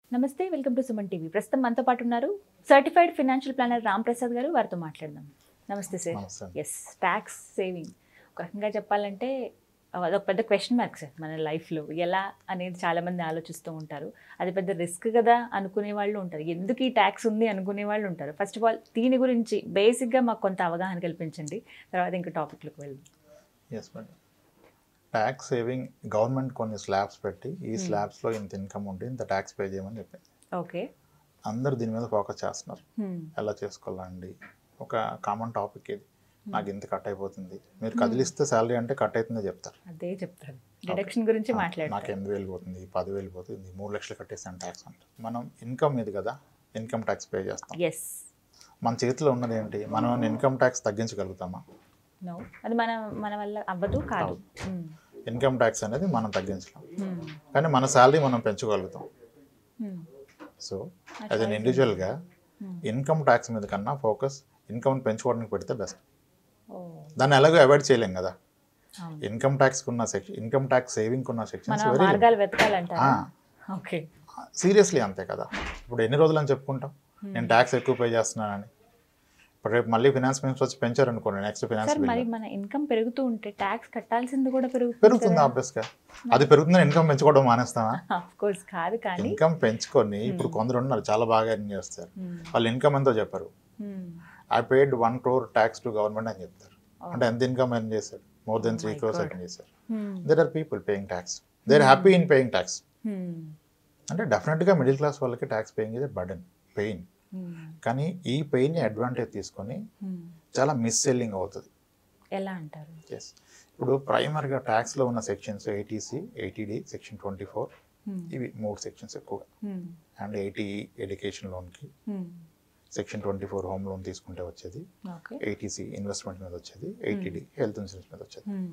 నమస్తే welcome to Suman TV ప్రస్తుతం మనతో పాటు ఉన్నారు certified financial planner Ram Prasad garu వారితో మాట్లాడదాం నమస్తే సార్ నమస్తే. ఎస్ ట్యాక్స్ సేవింగ్ ఒక రకంగా చెప్పాలంటే అదొక పెద్ద క్వశ్చన్ మార్క్ సార్ మన లైఫ్లో ఎలా అనేది చాలామంది ఆలోచిస్తూ ఉంటారు అది పెద్ద రిస్క్ కదా అనుకునే వాళ్ళు ఉంటారు ఎందుకు ఈ ట్యాక్స్ ఉంది అనుకునే వాళ్ళు ఉంటారు ఫస్ట్ ఆఫ్ ఆల్ దీని గురించి బేసిక్గా మాకు కొంత అవగాహన కల్పించండి తర్వాత ఇంకా టాపిక్లోకి వెళ్దాం yes madam tax saving government కొన్ని స్లాబ్స్ పెట్టి ఈ స్లాబ్స్లో ఇంత ఇన్కమ్ ఉంటే ఇంత ట్యాక్స్ పే చేయమని చెప్పింది ఓకే అందరూ దీని మీద ఫోకస్ చేస్తున్నారు ఎలా చేసుకోవాలండి ఒక కామన్ టాపిక్ ఇది నాకు ఇంత కట్ అయిపోతుంది మీరు కదిలిస్తే శాలరీ అంటే కట్ అవుతుందో చెప్తారు అదే చెప్తారు డిడక్షన్ గురించి నాకు మాట్లాడతారు ఎనిమిది వేలు పోతుంది పది వేలు పోతుంది మూడు లక్షలు కట్టేస్తాను ట్యాక్స్ అంటే మనం ఇన్కమ్ ఇది కదా ఇన్కమ్ ట్యాక్స్ పే చేస్తాం ఎస్ మన చేతిలో ఉన్నది ఏంటి మనం ఇన్కమ్ ట్యాక్స్ తగ్గించగలుగుతామా నో అది మన మన వల్ల అవ్వదు కాదు మ్మ్. ఇన్కమ్ ట్యాక్స్ అనేది మనం తగ్గించలేం మ్మ్. కానీ మన శాలరీ మనం పెంచుకోగలుగుతాం మ్మ్. సో యాజ్ అన్ ఇండివిజువల్గా Hmm. ఇన్కమ్ ట్యాక్స్ మీద కన్నా ఫోకస్ ఇన్కమ్ పెంచుకోవడానికి పెడితే బెస్ట్ ఓ దాన్ని ఎలాగో అవాయిడ్ చేయలేం కదా అవును. ఇన్కమ్ ట్యాక్స్ ఉన్న సెక్షన్ ఇన్కమ్ ట్యాక్స్ సేవింగ్ ఉన్న సెక్షన్స్ మన వెరీ మార్గాలు వెతకాలంటారా ఓకే సీరియస్లీ అంతే కదా ఇప్పుడు ఎన్ని రోజులు అని చెప్పుకుంటాం నేను ట్యాక్స్ ఎక్కువ పే చేస్తున్నానని ఇప్పుడు రేపు మళ్ళీ ఫినాన్స్ మినిస్టర్ వచ్చి పెంచారు అనుకోండి నెక్స్ట్ ఫినాన్స్ సార్ మరి బిల్ మన ఇన్కమ్ పెరుగుతూ ఉంటే ట్యాక్స్ కట్టాల్సింది కూడా పెరుగుతుంది పెరుగుతుంది ఆబ్వియస్గా అది పెరుగుతుందని ఇన్కమ్ పెంచుకోవడం మానేస్తామా ఆఫ్ కోర్స్ కాదు కానీ ఇన్కమ్ పెంచుకొని ఇప్పుడు కొందరు ఉన్నారు చాలా బాగా ఎర్న్ చేస్తారు మ్మ్. వాళ్ళు ఇన్కమ్ ఎంతో చెప్పరు మ్మ్. I paid one crore tax to government అని చెప్తారు Oh. అంటే ఎంత ఇన్కమ్ ఎర్న్ చేశారు more than three my crores God. Earn చేశారు మ్మ్. There are people paying tax they are happy in paying tax మ్మ్. అంటే డెఫినెట్గా మిడిల్ క్లాస్ వాళ్ళకి tax paying is burden pain మ్మ్. కానీ ఈ పెయిన్ని అడ్వాంటేజ్ తీసుకొని మ్మ్. చాలా మిస్ సెల్లింగ్ అవుతుంది ఎలా అంటారు ఎస్ ఇప్పుడు ప్రైమర్గా ట్యాక్స్లో ఉన్న sections eighty C eighty D section twenty four మ్మ్. ఇవి మూడు సెక్షన్స్ ఎక్కువగా మ్మ్. అండ్ ఎయిటీ ఎడ్యుకేషన్ లోన్కి మ్మ్. Section twenty four home loan తీసుకుంటే వచ్చేది ఓకే ఎయిటీసీ ఇన్వెస్ట్మెంట్ మీద వచ్చేది ఎయిటీడీ హెల్త్ ఇన్సూరెన్స్ మీద వచ్చేది మ్మ్.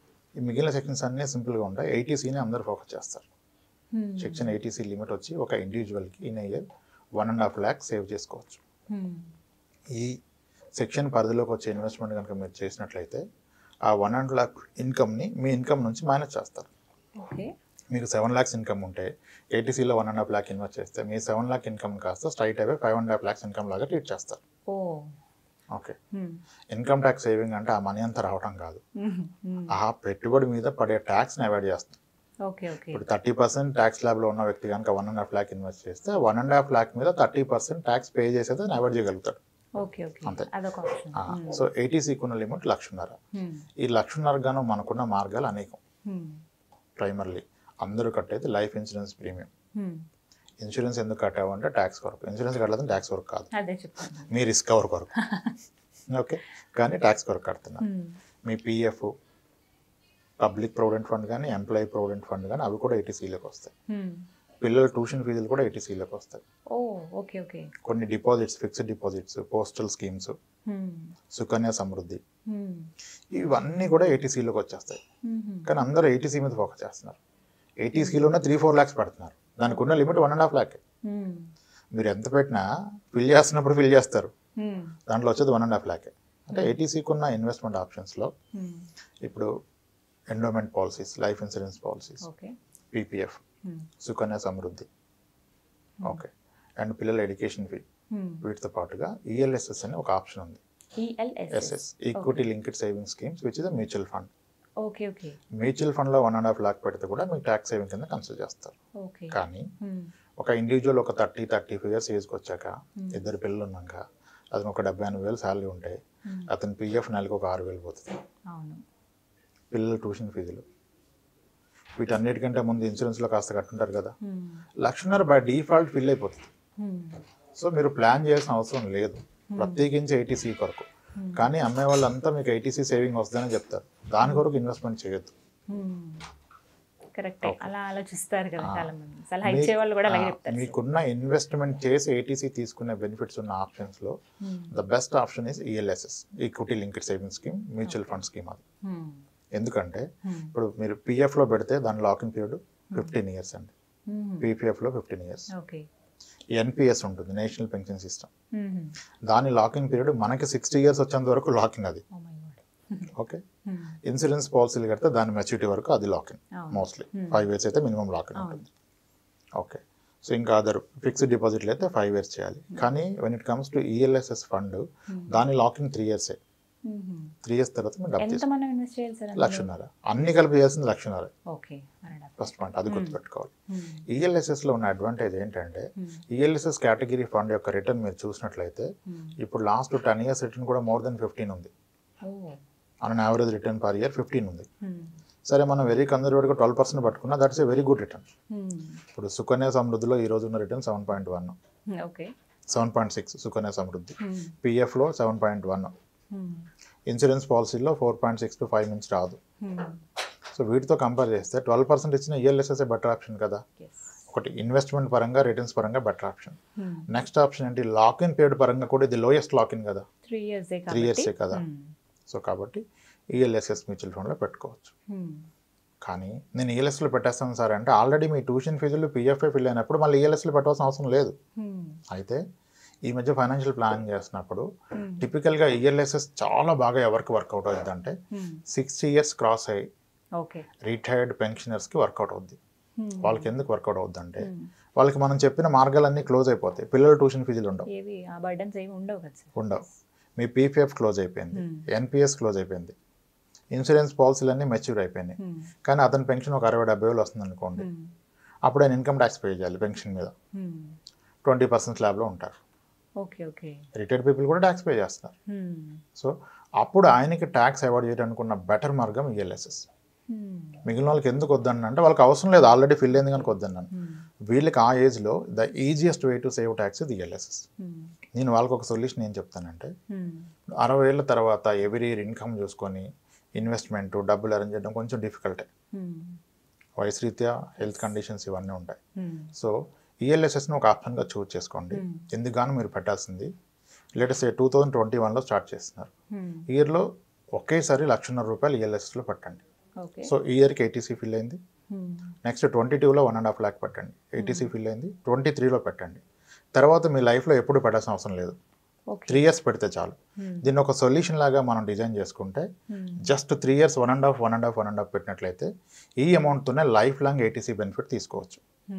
ఈ మిగిలిన సెక్షన్స్ అన్నీ సింపుల్గా ఉంటాయి ఎయిటీసీని అందరూ ఫోకస్ చేస్తారు మ్మ్. సెక్షన్ ఎయిటీసీ లిమిట్ వచ్చి ఒక ఇండివిజువల్కి in year one and half lakh save చేసుకోవచ్చు మ్మ్. ఈ సెక్షన్ పరిధిలోకి వచ్చే ఇన్వెస్ట్మెంట్ కనుక మీరు చేసినట్లయితే ఆ వన్ అండ్ ల్యాక్ ఇన్కమ్ని మీ ఇన్కమ్ నుంచి మైనస్ చేస్తారు ఓకే మీకు సెవెన్ ల్యాక్స్ ఇన్కమ్ ఉంటే ఏటీసీలో one and half lakh invest చేస్తే మీ సెవెన్ ల్యాక్ ఇన్కమ్ కాస్త straight away five and half lakhs income లాగా ట్రీట్ చేస్తారు ఓ ఓకే మ్మ్. ఇన్కమ్ ట్యాక్స్ సేవింగ్ అంటే ఆ మనీ అంతా రావడం కాదు మ్మ్. మ్మ్. ఆ పెట్టుబడి మీద పడే ట్యాక్స్ని అవాయిడ్ చేస్తాం ఓకే ఓకే ఇప్పుడు థర్టీ పర్సెంట్ ట్యాక్స్ ల్యాబ్లో ఉన్న వ్యక్తి కనుక one and half lakh invest చేస్తే వన్ అండ్ హాఫ్ ల్యాక్ మీద థర్టీ పర్సెంట్ ట్యాక్స్ పే చేసేది అవాయిడ్ చేయగలుగుతాడు ఓకే ఓకే అంతే. అదొక ఆప్షన్ మ్మ్. సో ఏటీసీకి ఉన్న లిమిట్ లక్షన్నర మ్మ్. ఈ లక్షన్నర గాను మనకున్న మార్గాలు అనేకం మ్మ్. ప్రైమర్లీ అందరూ కట్టేది లైఫ్ ఇన్సూరెన్స్ ప్రీమియం మ్మ్. ఇన్సూరెన్స్ ఎందుకు కట్టావు అంటే ట్యాక్స్ కొరకు ఇన్సూరెన్స్ కట్టలేదు ట్యాక్స్ కొరకు కాదు అదే చెప్తాను మీ రిస్క్ కవర్ కొరకు ఓకే కానీ ట్యాక్స్ కొరకు కడుతున్నారు మ్మ్. మీ పిఎఫ్ పబ్లిక్ ప్రొవిడెంట్ ఫండ్ కానీ ఎంప్లాయీ ప్రొవిడెంట్ ఫండ్ కానీ అవి కూడా ఏటీసీలోకి వస్తాయి మ్మ్. పిల్లల ట్యూషన్ ఫీజులు కూడా ఏటీసీలోకి వస్తాయి ఓ ఓకే ఓకే కొన్ని deposits fixed deposits postal schemes మ్మ్. సుకన్య సమృద్ధి మ్మ్. ఇవన్నీ కూడా ఏటీసీలోకి వచ్చేస్తాయి మ్మ్. కానీ అందరూ ఏటీసీ మీద ఫోకస్ చేస్తున్నారు ఏటీసీలోనే త్రీ ఫోర్ ల్యాక్స్ పెడుతున్నారు దానికి ఉన్న limit one and half lakh మ్మ్. మీరు ఎంత పెట్టినా ఫిల్ చేస్తున్నప్పుడు ఫిల్ చేస్తారు మ్మ్. దాంట్లో వచ్చేది వన్ అండ్ హాఫ్ ల్యాక్ అంటే ఏటీసీకి ఉన్న ఇన్వెస్ట్మెంట్ ఆప్షన్స్లో మ్మ్. ఇప్పుడు endowment policies life insurance policies okay PPF మ్మ్. సుకన్య సమృద్ధి ఓకే అండ్ పిల్లల ఎడ్యుకేషన్ ఫీ మ్మ్. వీటితో పాటుగా ఈఎల్ఎస్ఎస్ అని ఒక ఆప్షన్ ఉంది ELS SS equity linked saving schemes which is a mutual fund okay okay mutual ఫండ్లో వన్ అండ్ హాఫ్ ల్యాక్ పెడితే కూడా మీకు ట్యాక్స్ సేవింగ్ కింద కన్సిడర్ చేస్తారు ఓకే కానీ మ్మ్. ఒక ఇండివిజువల్ ఒక థర్టీ థర్టీ ఫైవ్ ఇయర్స్ ఏజ్కి వచ్చాక Hmm. ఇద్దరు పిల్లలు ఉన్నాక అతను ఒక డెబ్బై ఎనభై వేలు శాలరీ ఉంటే మ్మ్. అతని పిఎఫ్ నెలకు ఒక ఆరు వేలు పోతుంది అవును పిల్లల ట్యూషన్ ఫీజులు వీటన్నిటికంటే ముందు ఇన్సూరెన్స్లో కాస్త కట్టుంటారు కదా మ్మ్. లక్షన్నర బై డిఫాల్ట్ ఫిల్ అయిపోతుంది మ్మ్. సో మీరు ప్లాన్ చేయాల్సిన అవసరం లేదు ప్రత్యేకించి ఐటీసీ కొరకు కానీ అమ్మే వాళ్ళంతా మీకు ఐటీసీ సేవింగ్ వస్తుందని చెప్తారు దాని కొరకు ఇన్వెస్ట్మెంట్ చేయొద్దు కరెక్ట్ అలా ఆలోచిస్తారు కదా ఆ. చాలా మంది సలహా మీ- ఇచ్చే వాళ్ళు కూడా అలాగే ఆ, చెప్తారు మీకున్న ఇన్వెస్ట్మెంట్ చేసి ఏటీసీ తీసుకునే బెనిఫిట్స్ ఉన్న ఆప్షన్స్లో మ్మ్. The best option is ELSS equity linked saving scheme mutual fund scheme అది మ్మ్. ఎందుకంటే మ్మ్. ఇప్పుడు మీరు పిఎఫ్లో పెడితే దాని లాకింగ్ పీరియడ్ ఫిఫ్టీన్ ఇయర్స్ అండి మ్మ్. పీపీఎఫ్లో ఫిఫ్టీన్ ఇయర్స్ ఓకే ఎన్పిఎస్ ఉంటుంది నేషనల్ పెన్షన్ సిస్టమ్ మ్మ్. దాని లాకింగ్ పీరియడ్ మనకి సిక్స్టీ ఇయర్స్ వచ్చేంత వరకు లాకింగ్ అది Oh my God. ఓకే మ్మ్. ఇన్సూరెన్స్ పాలసీలు కడితే దాని మెచ్యూరిటీ వరకు అది లాకింగ్ అవును. Mostly Hmm. ఫైవ్ ఇయర్స్ అయితే మినిమం లాకింగ్ అవును. ఉంటుంది ఓకే సో ఇంకా అదర్ ఫిక్స్డ్ డిపాజిట్లు అయితే ఫైవ్ ఇయర్స్ చేయాలి కానీ when it comes to ELSS fund దాని లాకింగ్ త్రీ ఇయర్సే త్రీ ఇయర్స్ తర్వాత మీరు డబ్బు ఎంత తీసుకోవాలి మనం ఇన్వెస్ట్ చేయాలి సార్ లక్షన్నర అన్ని కలిపి చేయాల్సింది లక్షన్నర ఓకే అరడా ఫస్ట్ పాయింట్ అది గుర్తుపెట్టుకోవాలి ఈఎల్ఎస్ఎస్లో ఉన్న అడ్వాంటేజ్ ఏంటంటే ఈఎల్ఎస్ఎస్ కేటగిరీ ఫండ్ యొక్క రిటర్న్ మీరు చూసినట్లయితే ఇప్పుడు లాస్ట్ టెన్ ఇయర్స్ రిటర్న్ కూడా మోర్ దెన్ ఫిఫ్టీన్ ఉంది on average return per year fifteen ఉంది సరే మనం వెరీ కన్జర్వేటివ్గా ట్వెల్వ్ పర్సెంట్ పట్టుకున్నా that's a very good return ఇప్పుడు సుకన్య సమృద్ధిలో ఈ రోజు ఉన్న return seven point one okay seven point six Sukanya Samriddhi పిఎఫ్లో సెవెన్ పాయింట్ వన్ ఇన్సూరెన్స్ పాలసీలో four point six to five నుంచి రాదు సో వీటితో కంపేర్ చేస్తే ట్వెల్వ్ పర్సెంట్ ఇచ్చిన ఈఎల్ఎస్ఎస్ బెటర్ ఆప్షన్ కదా ఒకటి ఇన్వెస్ట్మెంట్ పరంగా రిటర్న్స్ పరంగా బెటర్ ఆప్షన్ నెక్స్ట్ ఆప్షన్ ఏంటి లాక్ ఇన్ పీరియడ్ పరంగా కూడా ఇది లోయెస్ట్ లాక్ ఇన్ కదా త్రీ ఇయర్స్ త్రీ ఇయర్సే కదా సో కాబట్టి ఈఎల్ఎస్ఎస్ మ్యూచువల్ ఫండ్లో పెట్టుకోవచ్చు కానీ నేను ఈఎల్ఎస్లో పెట్టేస్తాను సార్ అంటే ఆల్రెడీ మీ ట్యూషన్ ఫీజులు పిఎఫ్ఏ ఫిల్ అయినప్పుడు మళ్ళీ ఈఎల్ఎస్లో పెట్టాల్సిన అవసరం లేదు అయితే ఈ మధ్య ఫైనాన్షియల్ ప్లానింగ్ చేసినప్పుడు టిపికల్గా ఈఎల్ఎస్ఎస్ చాలా బాగా ఎవరికి వర్కౌట్ అవుతుందంటే సిక్స్టీ ఇయర్స్ క్రాస్ అయ్యి ఓకే రిటైర్డ్ పెన్షనర్స్కి వర్కౌట్ అవుద్ది వాళ్ళకి ఎందుకు వర్కౌట్ అవుద్ది అంటే వాళ్ళకి మనం చెప్పిన మార్గాలన్నీ క్లోజ్ అయిపోతాయి పిల్లల ట్యూషన్ ఫీజులు ఉండవు ఏవి ఆ బర్డన్స్ ఏమి ఉండవు కదా సార్ ఉండవు మీ పీపీఎఫ్ క్లోజ్ అయిపోయింది Hmm. ఎన్పిఎస్ క్లోజ్ అయిపోయింది ఇన్సూరెన్స్ పాలసీలన్నీ మెచ్యూర్ అయిపోయినాయి కానీ అతని పెన్షన్ ఒక అరవై డెబ్బై వేలు వస్తుంది అనుకోండి అప్పుడు ఆయన ఇన్కమ్ ట్యాక్స్ పే చేయాలి పెన్షన్ మీద ట్వంటీ పర్సెంట్ స్లాబ్లో ఉంటారు ఓకే ఓకే రిటైర్డ్ పీపుల్ కూడా ట్యాక్స్ పే చేస్తారు సో అప్పుడు ఆయనకి ట్యాక్స్ అవాయిడ్ చేయడానికి బెటర్ మార్గం ఈఎల్ఎస్ఎస్ మిగిలిన వాళ్ళకి ఎందుకు వద్దన్న అంటే వాళ్ళకి అవసరం లేదు ఆల్రెడీ ఫిల్ అయింది కనుక వద్దన్నాను వీళ్ళకి ఆ ఏజ్లో the easiest way to save tax ఇది ఈఎల్ఎస్ఎస్ నేను వాళ్ళకి ఒక సొల్యూషన్ ఏం చెప్తానంటే అరవై ఏళ్ళ తర్వాత ఎవ్రీ ఇయర్ ఇన్కమ్ చూసుకొని ఇన్వెస్ట్మెంట్ డబ్బులు అరేంజ్ చేయడం కొంచెం డిఫికల్టే వయసు రీత్యా హెల్త్ కండిషన్స్ ఇవన్నీ ఉంటాయి సో ఈఎల్ఎస్ఎస్ని ఒక ఆప్షన్గా చూస్ చేసుకోండి Hmm. ఎందుకు గాను మీరు పెట్టాల్సింది లేటెస్ట్ టూ థౌజండ్ ట్వంటీ వన్లో స్టార్ట్ చేస్తున్నారు ఇయర్లో ఒకేసారి లక్షన్నర రూపాయలు ఈఎల్ఎస్ఎస్లో పెట్టండి ఓకే సో ఈ ఇయర్కి ఏటీసీ ఫిల్ అయింది నెక్స్ట్ ట్వంటీ టూలో వన్ అండ్ హాఫ్ ల్యాక్ పెట్టండి ఏటీసీ ఫిల్ అయింది ట్వంటీ త్రీలో పెట్టండి తర్వాత మీ లైఫ్లో ఎప్పుడు పెట్టాల్సిన అవసరం లేదు ఓకే త్రీ ఇయర్స్ పెడితే చాలు దీన్ని ఒక సొల్యూషన్ లాగా మనం డిజైన్ చేసుకుంటే just three years one and half one and half one and half పెట్టినట్లయితే ఈ అమౌంట్తోనే లైఫ్ లాంగ్ ఏటీసీ బెనిఫిట్ తీసుకోవచ్చు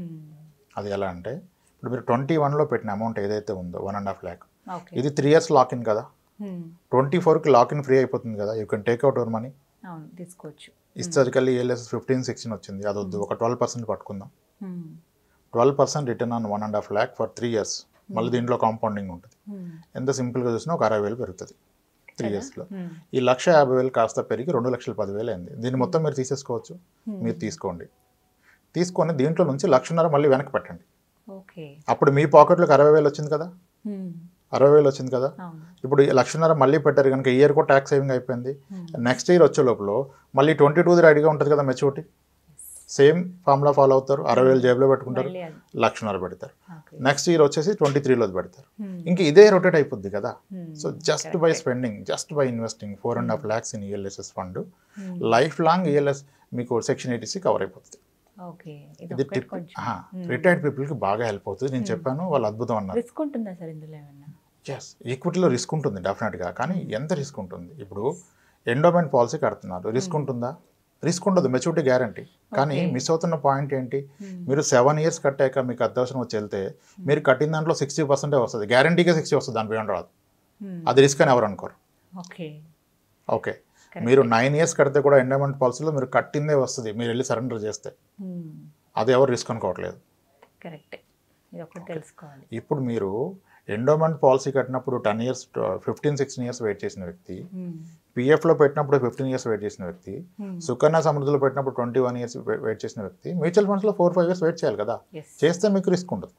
అది ఎలా అంటే ఇప్పుడు మీరు ట్వంటీ వన్లో పెట్టిన అమౌంట్ ఏదైతే ఉందో one and half lakh okay ఇది త్రీ ఇయర్స్ లాక్ ఇన్ కదా ట్వంటీ ఫోర్కి లాక్ ఇన్ ఫ్రీ అయిపోతుంది కదా you can take out your money అవును తీసుకోవచ్చు హిస్టారికల్లీ ఏఎల్ఎస్ ఫిఫ్టీన్ సిక్స్టీన్ వచ్చింది అది వద్దు ఒక ట్వెల్వ్ పర్సెంట్ పట్టుకుందాం twelve percent return on one and half lakh for three years మళ్ళీ దీంట్లో కాంపౌండింగ్ ఉంటుంది ఎంత సింపుల్గా చూసినా ఒక అరవై వేలు పెరుగుతుంది త్రీ ఇయర్స్లో ఈ లక్ష యాభై వేలు కాస్త పెరిగి రెండు లక్షల పదివేలు అయింది దీన్ని మొత్తం మీరు తీసేసుకోవచ్చు మీరు తీసుకోండి తీసుకొని దీంట్లో నుంచి లక్షన్నర మళ్ళీ వెనక్కి పెట్టండి ఓకే అప్పుడు మీ పాకెట్లోకి అరవై వేలు వచ్చింది కదా అరవై వేలు వచ్చింది కదా అవును ఇప్పుడు ఈ లక్షన్నర మళ్ళీ పెట్టారు కనుక ఈ ఇయర్ కూడా ట్యాక్స్ సేవింగ్ అయిపోయింది నెక్స్ట్ ఇయర్ వచ్చే లోపల మళ్ళీ ట్వంటీ టూది రెడీగా ఉంటుంది కదా మెచ్యూరిటీ సేమ్ ఫార్ములా ఫాలో అవుతారు అరవై వేలు జేబులో పెట్టుకుంటారు మళ్ళీ అది లక్షన్నర పెడతారు ఓకే నెక్స్ట్ ఇయర్ వచ్చేసి ట్వంటీ త్రీలోది పెడతారు ఇంక ఇదే రొటేట్ అయిపోద్ది కదా so just by spending just by investing four and half lakhs in ELSS fund life long ELS మీకు సెక్షన్ ఎయిటీసీ కవర్ అయిపోతుంది ఓకే ఇది ఇది టిప్ కొంచెం రిటైర్డ్ పీపుల్కి బాగా హెల్ప్ అవుతుంది నేను చెప్పాను వాళ్ళు అద్భుతం అన్నారు రిస్క్ ఉంటుందా సార్ ఇందులో ఏమన్నా ఎస్ ఈక్విటీలో రిస్క్ ఉంటుంది డెఫినెట్గా కానీ ఎంత రిస్క్ ఉంటుంది ఇప్పుడు ఎండోమెంట్ పాలసీ కడుతున్నారు రిస్క్ ఉంటుందా రిస్క్ ఉండదు మెచ్యూరిటీ గ్యారంటీ కానీ Okay. మిస్ అవుతున్న పాయింట్ ఏంటి మీరు సెవెన్ ఇయర్స్ కట్టాక మీకు అత్యవసరం వచ్చి వెళ్తే మీరు కట్టిన దాంట్లో సిక్స్టీ పర్సెంటే వస్తుంది గ్యారంటీగా సిక్స్టీ వస్తుంది దాని బియాండ్ రాదు అది రిస్క్ అని ఎవరు అనుకోరు ఓకే ఓకే మీరు నైన్ ఇయర్స్ కడితే కూడా ఎండోమెంట్ పాలసీలో మీరు కట్టిందే వస్తుంది మీరు వెళ్ళి సరెండర్ చేస్తే అది ఎవరు రిస్క్ అనుకోవట్లేదు కరెక్ట్ ఇది ఒకటి తెలుసుకోవాలి ఇప్పుడు మీరు ఎండోమెంట్ పాలసీ కట్టినప్పుడు ten years fifteen sixteen years wait చేసిన వ్యక్తి పిఎఫ్లో పెట్టినప్పుడు ఫిఫ్టీన్ ఇయర్స్ వెయిట్ చేసిన వ్యక్తి సుకన్య సమృద్ధిలో పెట్టినప్పుడు ట్వంటీ వన్ ఇయర్స్ వెయిట్ చేసిన వ్యక్తి మ్యూచువల్ ఫండ్స్లో ఫోర్ ఫైవ్ ఇయర్స్ వెయిట్ చేయాలి కదా ఎస్ చేస్తే మీకు రిస్క్ ఉండదు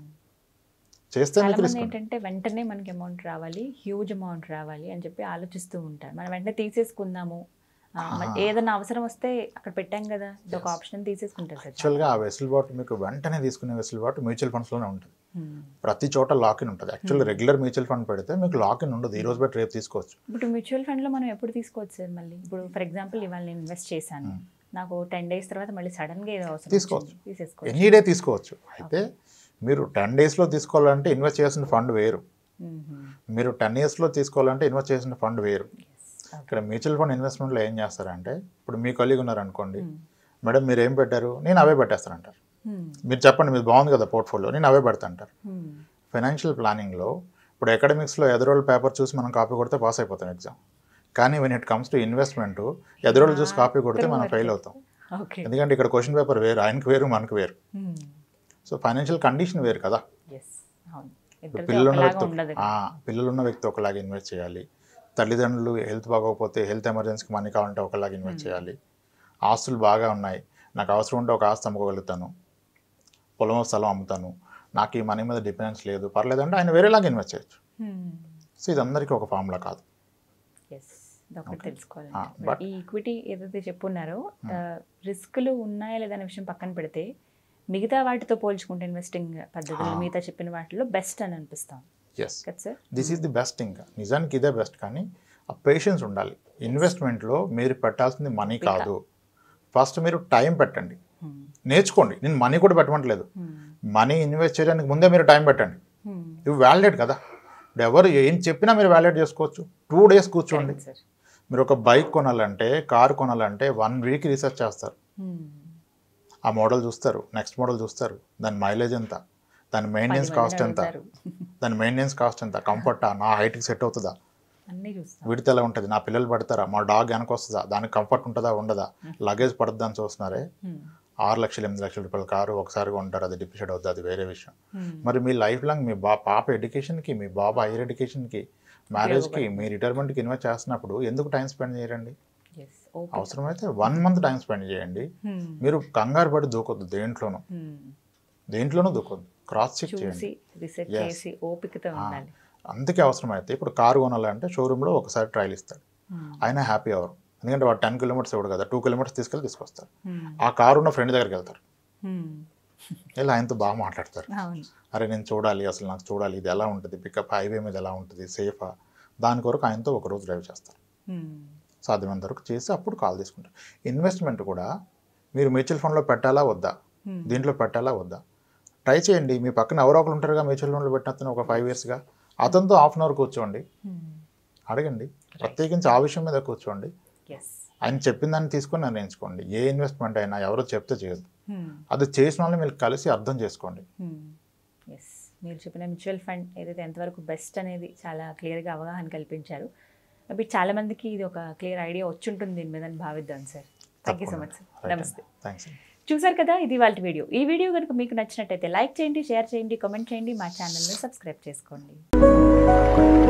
చేస్తే చాలా మీకు మంది రిస్క్ ఉంటుంది ఏంటంటే వెంటనే మనకి అమౌంట్ రావాలి హ్యూజ్ అమౌంట్ రావాలి అని చెప్పి ఆలోచిస్తూ ఉంటారు మనం వెంటనే తీసేసుకుందాము ఆ, మరి ఏదైనా అవసరం వస్తే అక్కడ పెట్టాం కదా ఇది ఒక ఆప్షన్ తీసేసుకుంటారు సార్ యాక్చువల్గా ఆ వెసులుబాటు మీకు వెంటనే తీసుకునే వెసులుబాటు మ్యూచువల్ ఫండ్స్లోనే ఉంటుంది ప్రతి చోట లాక్ ఇన్ ఉంటుంది యాక్చువల్లీ రెగ్యులర్ మ్యూచువల్ ఫండ్ పెడితే మీకు లాక్ ఇన్ ఉండదు ఈ రోజు బట్టి రేపు తీసుకోవచ్చు ఇప్పుడు మ్యూచువల్ ఫండ్లో మనం ఎప్పుడు తీసుకోవచ్చు సార్ మళ్ళీ ఇప్పుడు ఫర్ ఎగ్జాంపుల్ ఇవాళ నేను ఇన్వెస్ట్ చేశాను నాకు టెన్ డేస్ తర్వాత మళ్ళీ సడన్గా ఏదో అవసరం తీసుకోవచ్చు. వచ్చింది. తీసేసుకోవచ్చు ఎనీ డే తీసుకోవచ్చు అయితే మీరు టెన్ డేస్లో తీసుకోవాలంటే ఇన్వెస్ట్ చేసిన ఫండ్ వేరు మీరు టెన్ ఇయర్స్లో తీసుకోవాలంటే ఇన్వెస్ట్ చేసిన ఫండ్ వేరు ఇక్కడ మ్యూచువల్ ఫండ్ ఇన్వెస్ట్మెంట్లో ఏం చేస్తారంటే ఇప్పుడు మీ కొలీగ్ ఉన్నారనుకోండి మేడం మీరు ఏం పెట్టారు నేను అవే పెట్టేస్తానంటారు మీరు చెప్పండి మీరు బాగుంది కదా పోర్ట్ఫోలియో నేను అవే పెడతా అంటారు ఫైనాన్షియల్ ప్లానింగ్లో ఇప్పుడు ఎకడమిక్స్లో ఎదురోళ్ళ పేపర్ చూసి మనం కాపీ కొడితే పాస్ అయిపోతాం ఎగ్జామ్ కానీ when it comes to investment ఎదురోళ్ళు చూసి కాపీ కొడితే మనం ఫెయిల్ అవుతాం ఓకే ఎందుకంటే ఇక్కడ క్వశ్చన్ పేపర్ వేరు ఆయనకు వేరు మనకు వేరు సో ఫైనాన్షియల్ కండిషన్ వేరు కదా ఎస్ అవును ఇప్పుడు ఇద్దరితో పిల్లలున్న ఒకలాగా వ్యక్తి ఉండదు ఆ, పిల్లలున్న వ్యక్తి ఒకలాగా ఇన్వెస్ట్ చేయాలి తల్లిదండ్రులు హెల్త్ బాగోకపోతే హెల్త్ ఎమర్జెన్సీకి మనీ కావాలంటే ఒకలాగా ఇన్వెస్ట్ చేయాలి ఆస్తులు బాగా ఉన్నాయి నాకు అవసరం ఉంటే ఒక ఆస్తి అమ్ముకోగలుగుతాను పొలం స్థలం అమ్ముతాను నాకు ఈ మనీ మీద డిపెండెన్స్ లేదు పర్లేదంటే ఆయన వేరేలాగా ఇన్వెస్ట్ చేయొచ్చు సో ఇది అందరికీ ఒక ఫార్ములా కాదు ఎస్ ఒకటి తెలుసుకోవాలి Ah, but- ఈ ఈక్విటీ ఏదైతే చెప్పున్నారో రిస్క్లు ఉన్నాయా లేదనే విషయం పక్కన పెడితే మిగతా వాటితో పోల్చుకుంటే ఇన్వెస్టింగ్ పద్ధతులు Ah. మిగతా చెప్పిన వాటిలో బెస్ట్ అని అనిపిస్తాం ఎస్ కదా sir this is the best ఇంకా నిజానికి ఇదే బెస్ట్ కానీ ఆ పేషెన్స్ ఉండాలి ఇన్వెస్ట్మెంట్లో మీరు పెట్టాల్సింది మనీ కాదు ఫస్ట్ మీరు టైం పెట్టండి నేర్చుకోండి నేను మనీ కూడా పెట్టమంటలేదు మనీ ఇన్వెస్ట్ చేయడానికి ముందే మీరు టైం పెట్టండి ఇవి వ్యాలిడేట్ కదా ఇప్పుడు ఎవరు ఏం చెప్పినా మీరు వ్యాలిడేట్ చేసుకోవచ్చు టూ డేస్ కూర్చోండి సార్ మీరు ఒక బైక్ కొనాలంటే కార్ కొనాలంటే వన్ వీక్ రీసెర్చ్ చేస్తారు ఆ మోడల్ చూస్తారు నెక్స్ట్ మోడల్ చూస్తారు దాని మైలేజ్ ఎంత దాని మెయింటెనెన్స్ కాస్ట్ ఎంత దాని మెయింటెనెన్స్ కాస్ట్ ఎంత కంఫర్టా నా హైట్కి సెట్ అవుతుందా అన్నీ చూస్తాం విడితే ఎలా ఉంటుంది నా పిల్లలు పడతారా మా డాగ్ వెనక వస్తుందా దానికి కంఫర్ట్ ఉంటుందా ఉండదా లగేజ్ పడుతుందా అని చూస్తున్నారే Hmm. ఆరు లక్షలు ఎనిమిది లక్షల రూపాయల కారు ఒకసారిగా ఉంటారు అది డిప్రిషియేట్ అవుతుంది అది వేరే విషయం Hmm. మరి మీ లైఫ్ లాంగ్ మీ బా పాప ఎడ్యుకేషన్కి మీ బాబా హైయర్ ఎడ్యుకేషన్కి మ్యారేజ్కి మీ రిటైర్మెంట్కి ఇన్వెస్ట్ చేస్తున్నప్పుడు ఎందుకు టైం స్పెండ్ చేయరండి Yes. ఓకే అవసరమైతే వన్ మంత్ టైం స్పెండ్ చేయండి Hmm. మీరు కంగారు పడి దూకొద్దు దేంట్లోనూ Hmm. దేంట్లోనూ దూకొద్దు క్రాస్ చెక్ చేయండి చూసి రీసెర్చ్ Yes. చేసి ఓపికతో ఉండాలి అందుకే అవసరమైతే ఇప్పుడు కారు కొనాలంటే షోరూంలో ఒకసారి ట్రయల్ ఇస్తాడు Hmm. ఆయన హ్యాపీ అవరు ఎందుకంటే వాడు టెన్ కిలోమీటర్స్ ఇవ్వడు కదా టూ కిలోమీటర్స్ తీసుకెళ్ళి తీసుకొస్తారు Hmm. ఆ కారు ఉన్న ఫ్రెండ్ దగ్గరికి వెళ్తారు Hmm. వెళ్ళి ఆయనతో బాగా మాట్లాడతారు అవును అరే నేను చూడాలి అసలు నాకు చూడాలి ఇది ఎలా ఉంటుంది పికప్ హైవే మీద ఎలా ఉంటుంది సేఫా దాని కొరకు ఆయనతో ఒక రోజు డ్రైవ్ చేస్తారు Hmm. సాధ్యమైనంత వరకు చేసి అప్పుడు కాల్ తీసుకుంటారు ఇన్వెస్ట్మెంట్ కూడా మీరు మ్యూచువల్ ఫండ్లో పెట్టాలా వద్దా Hmm. దీంట్లో పెట్టాలా వద్దా ట్రై చేయండి మీ పక్కన ఎవరో ఒకరు ఉంటారుగా మ్యూచువల్ ఫండ్లో పెట్టిన ఒక ఫైవ్ ఇయర్స్గా అతనితో హాఫ్ అన్ అవర్ కూర్చోండి Hmm. అడగండి ప్రత్యేకించి ఆ విషయం మీద కూర్చోండి Yes. ఆయన చెప్పిన దాన్ని తీసుకొని నిర్ణయించుకోండి ఏ ఇన్వెస్ట్మెంట్ అయినా ఎవరో చెప్తే చేయొద్దు Hmm. అది చేసిన వాళ్ళని మీరు కలిసి అర్థం చేసుకోండి ఎస్ మీరు చెప్పిన మ్యూచువల్ ఫండ్ ఏదైతే ఎంతవరకు బెస్ట్ అనేది చాలా క్లియర్గా అవగాహన కల్పించారు అవి చాలా మందికి ఇది ఒక క్లియర్ ఐడియా వచ్చి ఉంటుంది దీని మీద అని భావిద్దాం sir thank you so much sir నమస్తే థ్యాంక్స్ చూసారు కదా ఇది వాళ్ళ వీడియో ఈ వీడియో కనుక మీకు నచ్చినట్టయితే లైక్ చేయండి షేర్ చేయండి కామెంట్ చేయండి మా ఛానల్ని సబ్స్క్రైబ్ చేసుకోండి